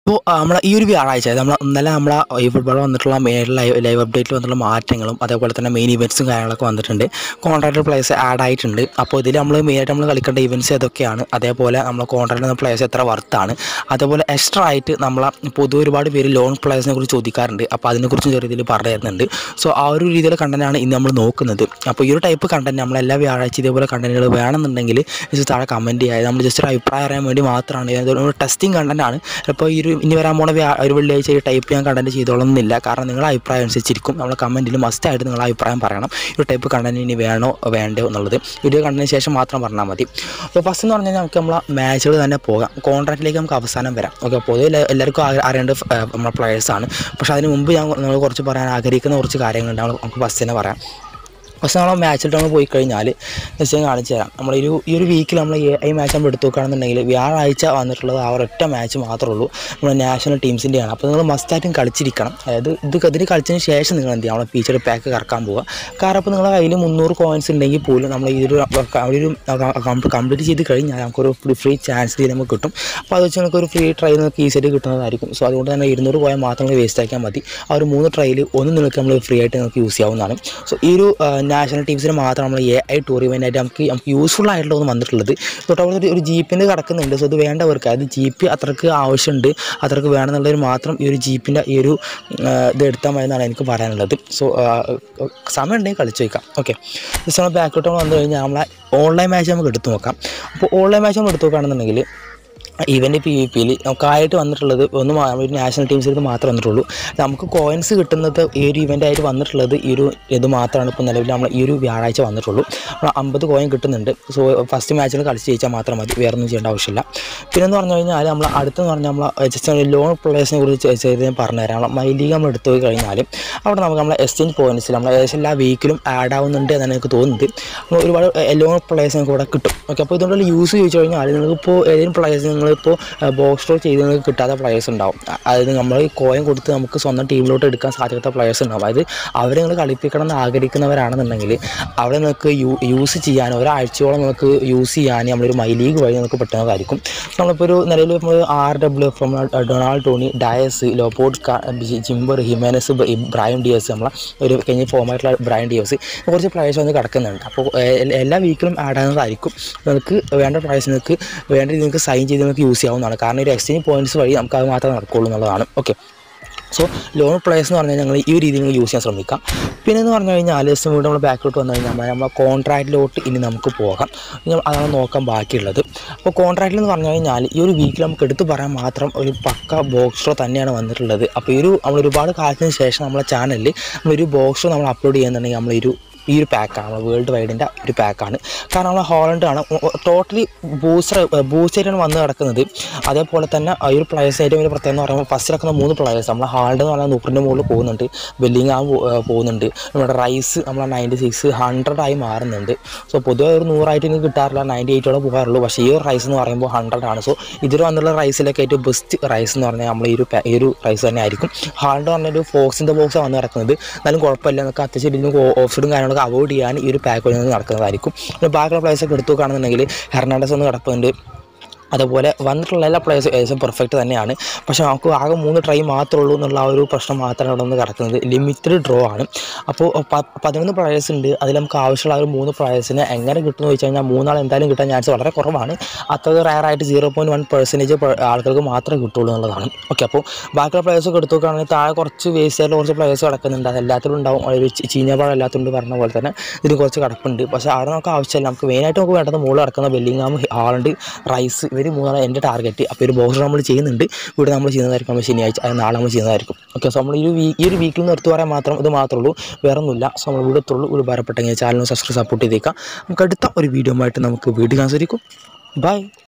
അപ്പോൾ നമ്മളെ ഈ ഒരു വ്യാഴാഴ്ച അതായത് നമ്മൾ ഇന്നലെ നമ്മളെ ഈ ഫുട്ബോൾ വന്നിട്ടുള്ള മെയിൻ ലൈവ് ലൈവ് അപ്ഡേറ്റിൽ വന്നിട്ടുള്ള മാറ്റങ്ങളും അതേപോലെ തന്നെ മെയിൻ ഇവൻറ്റ്സും കാര്യങ്ങളൊക്കെ വന്നിട്ടുണ്ട് കോൺട്രാക്ട് പ്ലേയേഴ്സ് ആഡ് ആയിട്ടുണ്ട് അപ്പോൾ ഇതിൽ നമ്മൾ മെയിനായിട്ട് നമ്മൾ കളിക്കേണ്ട ഇവൻറ്റ്സ് ഏതൊക്കെയാണ് അതേപോലെ നമ്മൾ കോൺട്രാക്ട് പ്ലേയേഴ്സ് എത്ര വർത്താണ് അതേപോലെ എക്സ്ട്രാ ആയിട്ട് നമ്മളെ പൊതുവെ ഒരുപാട് പേര് ലോൺ പ്ലേയേഴ്സിനെ കുറിച്ച് ചോദിക്കാറുണ്ട് അപ്പോൾ അതിനെക്കുറിച്ച് ചെറിയ രീതിയിൽ പറഞ്ഞു തരുന്നുണ്ട് സോ ആ ഒരു രീതിയിലുള്ള കണ്ടന്റാണ് ഇന്ന് നമ്മൾ നോക്കുന്നത് അപ്പോൾ ഈ ഒരു ടൈപ്പ് കണ്ടന്റ് നമ്മൾ എല്ലാ വ്യാഴാഴ്ച ഇതേപോലെ കണ്ടന്റുകൾ വേണമെന്നുണ്ടെങ്കിൽ ജസ്റ്റ് താഴെ കമൻറ്റ് ചെയ്യുക നമ്മൾ ജസ്റ്റ് ഒരു അഭിപ്രായം അറിയാൻ വേണ്ടി മാത്രമാണ് ഇതൊരു ടെസ്റ്റിംഗ് കണ്ടന്റ് ആണ് അപ്പോൾ ഈ ഒരു ഇനി വരാൻ പോണ വ്യാ- ഒരു വെള്ളിയാഴ്ച ഈ ടൈപ്പ് ഞാൻ കണ്ടന്റ് ചെയ്തോളണമെന്നില്ല കാരണം നിങ്ങളുടെ അഭിപ്രായം അനുസരിച്ചിരിക്കും നമ്മൾ കമൻറ്റിൽ മസ്റ്റായിട്ട് നിങ്ങളുടെ അഭിപ്രായം പറയണം ഈ ഒരു ടൈപ്പ് കണ്ടന്റ് ഇനി വേണോ വേണ്ടോ എന്നുള്ളത് വീഡിയോ കണ്ടതിന് ശേഷം മാത്രം പറഞ്ഞാൽ മതി അപ്പോൾ ഫസ്റ്റ് എന്ന് പറഞ്ഞാൽ നമുക്ക് നമ്മളെ മാച്ചുകൾ തന്നെ പോകാം കോൺട്രാക്റ്റിലേക്ക് നമുക്ക് അവസാനം വരാം ഓക്കെ പൊതുവെ എല്ലാ- എല്ലാവർക്കും ആ- അറിയേണ്ട ഫ്- ഏഹ് നമ്മളെ പ്ലേയേഴ്സാണ് പക്ഷേ അതിന് മുമ്പ് ഞാൻ നിങ്ങൾ കുറച്ച് പറയാൻ ആഗ്രഹിക്കുന്ന കുറച്ച് കാര്യങ്ങളുണ്ട് നമ്മൾ നമുക്ക് ഫസ്റ്റ് തന്നെ പറയാം പക്ഷേ നമ്മൾ മാച്ചിൽ നമ്മൾ പോയി കഴിഞ്ഞാൽ ജസ്റ്റ് ഞാൻ കാണിച്ചു തരാം നമ്മൾ ഒരു ഈ ഒരു വീക്കിൽ നമ്മൾ ഈ മാച്ച് നമ്മൾ എടുത്തു നോക്കുകയാണെന്നുണ്ടെങ്കിൽ വ്യാഴാഴ്ച വന്നിട്ടുള്ളത് ആ ഒരൊറ്റ മാച്ച് മാത്രമേ ഉള്ളൂ നമ്മുടെ നാഷണൽ ടീംസിൻ്റെയാണ് അപ്പോൾ നിങ്ങൾ മസ്റ്റായിട്ടും കളിച്ചിരിക്കണം അതായത് ഇത് ഇതിന് കളിച്ചതിന് ശേഷം നിങ്ങൾ എന്ത് ചെയ്യുക നമ്മളെ ഫീച്ചർ പാക്ക് കറക്കാൻ പോവുക കാരണം ഇപ്പോൾ നിങ്ങളുടെ കയ്യിൽ മുന്നൂറ് കോയിൻസ് ഉണ്ടെങ്കിൽ പോലും നമ്മൾ ഈ ഒരു ഒരു കംപ്ലീറ്റ് ചെയ്ത് കഴിഞ്ഞാൽ നമുക്കൊരു ഫ്രീ ചാൻസ് ഇതിൽ നമുക്ക് കിട്ടും അപ്പോൾ അത് വെച്ച് നമുക്ക് ഒരു ഫ്രീ ട്രൈ നിങ്ങൾക്ക് ഈസിയായിട്ട് കിട്ടുന്നതായിരിക്കും സോ അതുകൊണ്ട് തന്നെ ഇരുന്നൂറ് കോയിൻ മാത്രം നിങ്ങൾ വേസ്റ്റ് ആക്കിയാൽ മതി ആ ഒരു മൂന്ന് ട്രൈയിൽ ഒന്ന് നിങ്ങൾക്ക് നമ്മൾ ഫ്രീ ആയിട്ട് നിങ്ങൾക്ക് യൂസ് ചെയ്യാവുന്നതാണ് സോ ഈ ഒരു നാഷണൽ ടീംസിന് മാത്രം നമ്മൾ എ ഐ ടൂറിമെൻ്റായിട്ട് നമുക്ക് നമുക്ക് യൂസ്ഫുൾ ആയിട്ടുള്ള ഒന്ന് വന്നിട്ടുള്ളത് തൊട്ടവിടെ ഒരു ഒരു ജീപ്പിൻ്റെ കിടക്കുന്നുണ്ട് സോ ഇത് വേണ്ടവർക്ക് അതായത് ജീപ്പ് അത്രക്ക് ആവശ്യമുണ്ട് അത്രക്ക് വേണമെന്നുള്ളവർ മാത്രം ഈ ഒരു ജീപ്പിൻ്റെ ഈ ഒരു ആ, ഇത് എടുത്താൽ മതി എന്നാണ് എനിക്ക് പറയാനുള്ളത് സോ സമയം ഉണ്ടെങ്കിൽ കളിച്ച് വയ്ക്കാം ഓക്കെ ജസ്റ്റ് നമ്മൾ ബാക്കോട്ട് വന്നു കഴിഞ്ഞാൽ നമ്മളെ ഓൺലൈൻ മാച്ച് നമുക്ക് എടുത്തു നോക്കാം അപ്പോൾ ഓൺലൈൻ മാച്ച് നമ്മൾ എടുത്തു നോക്കുകയാണെന്നുണ്ടെങ്കിൽ ഇവൻ്റ് പി വി പിയിൽ നമുക്കായിട്ട് വന്നിട്ടുള്ളത് ഒന്ന് മാ- ഒരു നാഷണൽ ടീംസിൽ മാത്രമേ വന്നിട്ടുള്ളൂ നമുക്ക് കോയിൻസ് കിട്ടുന്നത് ഈ ഒരു ഇവൻ്റ് ആയിട്ട് വന്നിട്ടുള്ളത് ഈ ഒരു ഇത് മാത്രമാണ് ഇപ്പോൾ നിലവിൽ നമ്മൾ ഈ ഒരു വ്യാഴാഴ്ച വന്നിട്ടുള്ളൂ നമ്മൾ അമ്പത് കോയിൻ കിട്ടുന്നുണ്ട് സോ ഫസ്റ്റ് മാച്ചിൽ കളിച്ച് ജയിച്ചാൽ മാത്രം മതി വേറെ ഒന്നും ചെയ്യേണ്ട ആവശ്യമില്ല പിന്നെ എന്ന് പറഞ്ഞു കഴിഞ്ഞാൽ നമ്മൾ അടുത്തെന്ന് പറഞ്ഞാൽ നമ്മൾ ജസ്റ്റ് ലോൺ പ്ലേയേഴ്സിനെ കുറിച്ച് ചെ- ചെയ്ത് ഞാൻ പറഞ്ഞുതരാം നമ്മളെ മൈ ലീഗ് നമ്മൾ എടുത്തു പോയി കഴിഞ്ഞാൽ അവിടെ നമുക്ക് നമ്മളെ എക്സ്ചേഞ്ച് പോയിന്റ്സിൽ നമ്മൾ ഏകദേശം എല്ലാ വീക്കിലും ആഡ് ആവുന്നുണ്ട് എന്നാണ് എനിക്ക് തോന്നുന്നത് നമ്മൾ ഒരുപാട് ലോൺ പ്ലേയേഴ്സ് നമുക്ക് ഇവിടെ കിട്ടും ഓക്കെ അപ്പോൾ ഇതുകൊണ്ടുള്ള യൂസ് ചോദിച്ചു കഴിഞ്ഞാൽ നിങ്ങൾക്കിപ്പോൾ ഏതെങ്കിലും പ്ലേയേഴ്സ് നിങ്ങളിപ്പോൾ ബോക്സ് ഡ്രോ ചെയ്ത് നിങ്ങൾക്ക് കിട്ടാത്ത പ്ലേയേഴ്സ് ഉണ്ടാവും അ- അതായത് നമ്മൾ ഈ കോയിൻ കൊടുത്ത് നമുക്ക് സ്വന്തം ടീമിലോട്ട് എടുക്കാൻ സാധിക്കാത്ത പ്ലേയേഴ്സ് ഉണ്ടാവും അതായത് അവരെ നിങ്ങൾ കളിപ്പിക്കണം എന്ന് ആഗ്രഹിക്കുന്നവരാണെന്നുണ്ടെങ്കിൽ അവിടെ നിങ്ങൾക്ക് യൂ യൂസ് ചെയ്യാൻ ഒരാഴ്ചയോളം നിങ്ങൾക്ക് യൂസ് ചെയ്യാൻ നമ്മളൊരു മൈ ലീഗ് വഴി നമുക്ക് പറ്റുന്നതായിരിക്കും നമ്മളിപ്പോൾ ഒരു നിലവിൽ നമ്മൾ ആർ ഡബ്ല്യു എഫ് നമ്മൾ ഡൊണാൾഡ് ടോണി ഡയസ് ലോപോഡ് ജിംബർ ഹിമാനസ് ബ്രയൻ ഡിയസ് നമ്മളെ ഒരു കഴിഞ്ഞ ഫോമായിട്ടുള്ള ബ്രയൻ ഡിയസ് കുറച്ച് പ്ലേയേഴ്സ് വന്ന് കിടക്കുന്നുണ്ട് അപ്പോൾ എ- എല്ലാ വീക്കിലും ആഡ് ആകുന്നതായിരിക്കും നിങ്ങൾക്ക് വേണ്ട പ്ലേയേഴ്സ് നിങ്ങൾക്ക് വേണ്ട രീതിയിൽ നിങ്ങൾക്ക് സൈൻ ചെയ്ത് നിങ്ങൾക്ക് യൂസ് ചെയ്യാവുന്നതാണ് കാരണം ഒരു എക്സ്ചേഞ്ച് പോയിന്റ്സ് വഴി നമുക്ക് അത് മാത്രമേ നടക്കുള്ളൂ എന്നുള്ളതാണ് ഓക്കെ സോ ലോൺ പ്ലേയേഴ്സ് എന്ന് പറഞ്ഞാൽ ഞങ്ങൾ ഈ ഒരു രീതിയിൽ യൂസ് ചെയ്യാൻ ശ്രമിക്കാം പിന്നെ എന്ന് പറഞ്ഞു കഴിഞ്ഞാൽ ജസ്റ്റ് വീണ്ടും നമ്മൾ ബാക്കിലോട്ട് വന്നു കഴിഞ്ഞാൽ നമ്മൾ നമ്മളെ കോൺട്രാക്റ്റിലോട്ട് ഇനി നമുക്ക് പോകാം ഇനി അതാണ് നോക്കാൻ ബാക്കിയുള്ളത് അപ്പോൾ കോൺട്രാക്റ്റിൽ എന്ന് പറഞ്ഞു കഴിഞ്ഞാൽ ഈ ഒരു വീക്കിൽ നമുക്ക് എടുത്തു പറയാൻ മാത്രം ഒരു പക്ക ബോക്സ് ഷോ തന്നെയാണ് വന്നിട്ടുള്ളത് അപ്പോൾ ഈ ഒരു നമ്മൾ ഒരുപാട് കാലത്തിന് ശേഷം നമ്മളെ ചാനലിൽ നമ്മളൊരു ബോക്സ് ഷോ നമ്മൾ അപ്ലോഡ് ചെയ്യുന്നുണ്ടെങ്കിൽ നമ്മളൊരു ഈ ഒരു പാക്കാണ് നമ്മൾ വേൾഡ് വൈഡിൻ്റെ ഒരു പാക്കാണ് കാരണം നമ്മൾ ഹോളണ്ട് ആണ് ടോട്ടലി ബൂസ്റ്റർ ബൂസ്റ്റായിട്ടാണ് വന്ന് കിടക്കുന്നത് അതേപോലെ തന്നെ ആ ഒരു പ്ലേയേഴ്സ് ഏറ്റവും വലിയ പ്രത്യേകത എന്ന് പറയുമ്പോൾ ഫസ്റ്റ് കിടക്കുന്ന മൂന്ന് പ്ലേയേഴ്സ് നമ്മൾ ഹാൾഡ് എന്ന് പറഞ്ഞാൽ നൂറിൻ്റെ മുകളിൽ പോകുന്നുണ്ട് ബെല്ലിങ് ആ പോകുന്നുണ്ട് നമ്മുടെ റൈസ് നമ്മളെ നയൻറ്റി സിക്സ് ഹൺഡ്രഡ് ആയി മാറുന്നുണ്ട് സോ പൊതുവെ ഒരു നൂറായിട്ട് എനിക്ക് കിട്ടാറില്ല നയൻറ്റി എയ്റ്റോടെ പോകാറുള്ളൂ പക്ഷേ ഈ ഒരു റൈസ് എന്ന് പറയുമ്പോൾ ഹൺഡ്രഡ് ആണ് സോ ഇതിൽ വന്നുള്ള റൈസിലൊക്കെ ഏറ്റവും ബെസ്റ്റ് റൈസ് എന്ന് പറഞ്ഞാൽ നമ്മൾ ഈ ഒരു pa- ഈ ഒരു റൈസ് തന്നെ ആയിരിക്കും ഹാൾഡ് പറഞ്ഞൊരു ഫോക്സിൻ്റെ ബോക്സ് വന്ന് കിടക്കുന്നത് എന്നാലും കുഴപ്പമില്ല നമുക്ക് അത്യാവശ്യം ഇതിന് ഓഫ് സൈഡും കാര്യങ്ങളൊക്കെ അവോയ്ഡ് ചെയ്യാൻ ഈ ഒരു പാക്ക് വഴി നമുക്ക് നടക്കുന്നതായിരിക്കും പിന്നെ ബാക്കിയുള്ള പ്ലേസൊക്കെ എടുത്തു നോക്കുകയാണെന്നുണ്ടെങ്കിൽ ഹെർണാണ്ടസ് ഒന്ന് കിടപ്പുണ്ട് അതുപോലെ വന്നിട്ടുള്ള എല്ലാ പ്ലേയേഴ്സും ഏകദേശം പെർഫെക്റ്റ് തന്നെയാണ് പക്ഷേ നമുക്ക് ആകെ മൂന്ന് ട്രൈ മാത്രമേ ഉള്ളൂ എന്നുള്ള ആ ഒരു പ്രശ്നം മാത്രമാണ് അവിടെ നിന്ന് കിടക്കുന്നത് ലിമിറ്റഡ് ഡ്രോ ആണ് അപ്പോൾ പ- പതിനൊന്ന് പ്ലേയേഴ്സ് ഉണ്ട് അതിൽ നമുക്ക് ആവശ്യമുള്ള ആ ഒരു മൂന്ന് പ്ലേയേഴ്സിനെ എങ്ങനെ കിട്ടുമെന്ന് ചോദിച്ചു കഴിഞ്ഞാൽ മൂന്നാൾ എന്തായാലും കിട്ടാൻ ചാൻസ് വളരെ കുറവാണ് അത്ര റയർ ആയിട്ട് സീറോ പോയിൻറ്റ് വൺ പെർസെൻറ്റേജ് ആൾക്കാർക്ക് മാത്രമേ കിട്ടുള്ളൂ എന്നുള്ളതാണ് ഓക്കെ അപ്പോൾ ബാക്കിയുള്ള പ്ലേയേഴ്സൊക്കെ എടുത്തു നോക്കുകയാണെങ്കിൽ താഴെ കുറച്ച് വേസ്റ്റ് ആയിട്ടുള്ള കുറച്ച് പ്ലേയേഴ്സ് കിടക്കുന്നുണ്ട് അത് എല്ലാത്തിലും ഉണ്ടാവും ഒരു ചീ- ചീഞ്ഞപാട് എല്ലാത്തിലും പറഞ്ഞ പോലെ തന്നെ ഇതിന് കുറച്ച് കിടപ്പുണ്ട് പക്ഷേ അവിടെ നമുക്ക് ആവശ്യമില്ല നമുക്ക് മെയിനായിട്ട് നമുക്ക് വേണ്ടത് മുകളിൽ കിടക്കുന്ന ബെല്ലിങ്ങാം ഹാളണ്ട് റൈസ് ഇവർ മൂന്നാണ് എൻ്റെ ടാർഗറ്റ് അപ്പോൾ ഒരു ബോക്സ് നമ്മൾ ചെയ്യുന്നുണ്ട് ഇവിടെ നമ്മൾ ചെയ്യുന്നതായിരിക്കും നമ്മൾ ശനിയാഴ്ച അത് നാളെ നമ്മൾ ചെയ്യുന്നതായിരിക്കും ഓക്കെ സോ നമ്മൾ ഈ ഒരു വീ ഈ ഒരു വീക്കിൽ നിന്ന് എടുത്തു പറയാൻ മാത്രം ഇത് മാത്രമേ ഉള്ളൂ വേറെ ഒന്നുമില്ല സോ നമ്മൾ ഇവിടെ എത്തുള്ളൂ ഒരു ഉപകാരപ്പെട്ടെങ്കിൽ ചാനൽ സബ്സ്ക്രൈബ് സപ്പോർട്ട് ചെയ്തേക്കാം നമുക്ക് അടുത്ത ഒരു വീഡിയോ ആയിട്ട് നമുക്ക് വീഡിയോ കാണാൻ സാധിക്കും ബൈ